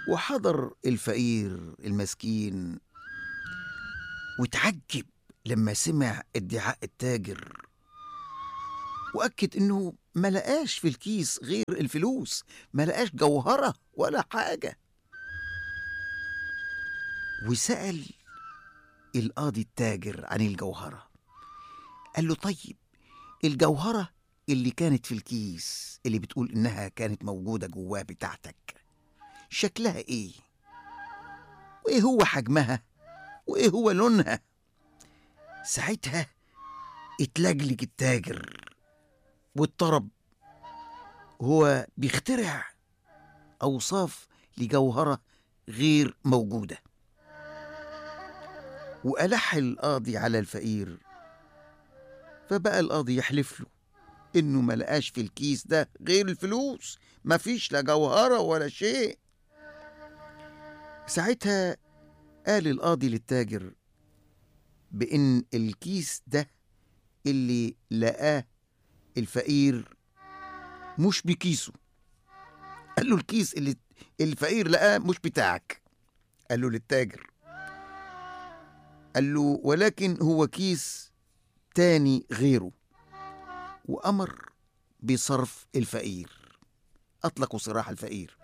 وحضر الفقير المسكين وتعجب لما سمع ادعاء التاجر وأكد إنه ما لقاش في الكيس غير الفلوس ما لقاش جوهرة ولا حاجة وسأل القاضي التاجر عن الجوهرة قال له طيب الجوهرة اللي كانت في الكيس اللي بتقول إنها كانت موجودة جواه بتاعتك شكلها إيه؟ وإيه هو حجمها؟ وإيه هو لونها؟ ساعتها اتلجلج التاجر واضطرب هو بيخترع أوصاف لجوهرة غير موجودة وألح القاضي على الفقير فبقى القاضي يحلف له إنه ما لقاش في الكيس ده غير الفلوس مفيش لا جوهرة ولا شيء ساعتها قال القاضي للتاجر بإن الكيس ده اللي لقاه الفقير مش بكيسه قال له الكيس اللي الفقير لقاه مش بتاعك قال له للتاجر قال له ولكن هو كيس تاني غيره وأمر بصرف الفقير أطلقوا سراح الفقير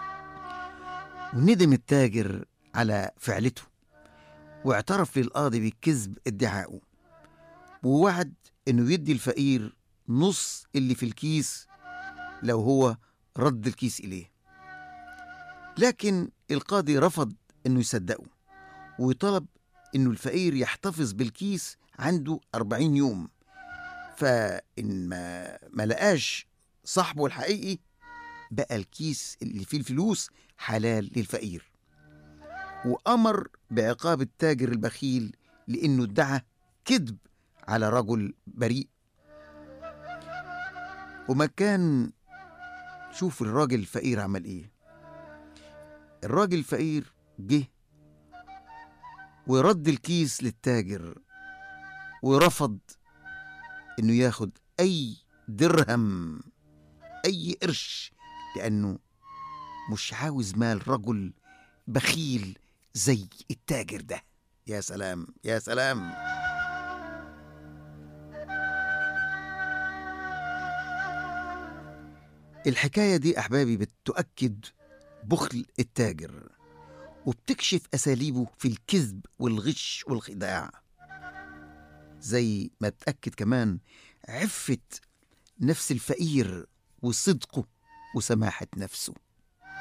وندم التاجر على فعلته واعترف للقاضي بالكذب ادعائه ووعد انه يدي الفقير نص اللي في الكيس لو هو رد الكيس اليه لكن القاضي رفض انه يصدقه وطلب انه الفقير يحتفظ بالكيس عنده أربعين يوم فإن ما, ما لقاش صاحبه الحقيقي بقى الكيس اللي فيه الفلوس حلال للفقير وأمر بعقاب التاجر البخيل لأنه ادعى كذب على رجل بريء وما كان شوف الراجل الفقير عمل ايه الراجل الفقير جه ورد الكيس للتاجر ورفض انه ياخد اي درهم اي قرش لانه مش عاوز مال رجل بخيل زي التاجر ده يا سلام يا سلام الحكاية دي أحبابي بتؤكد بخل التاجر وبتكشف أساليبه في الكذب والغش والخداع زي ما بتأكد كمان عفة نفس الفقير وصدقه وسماحة نفسه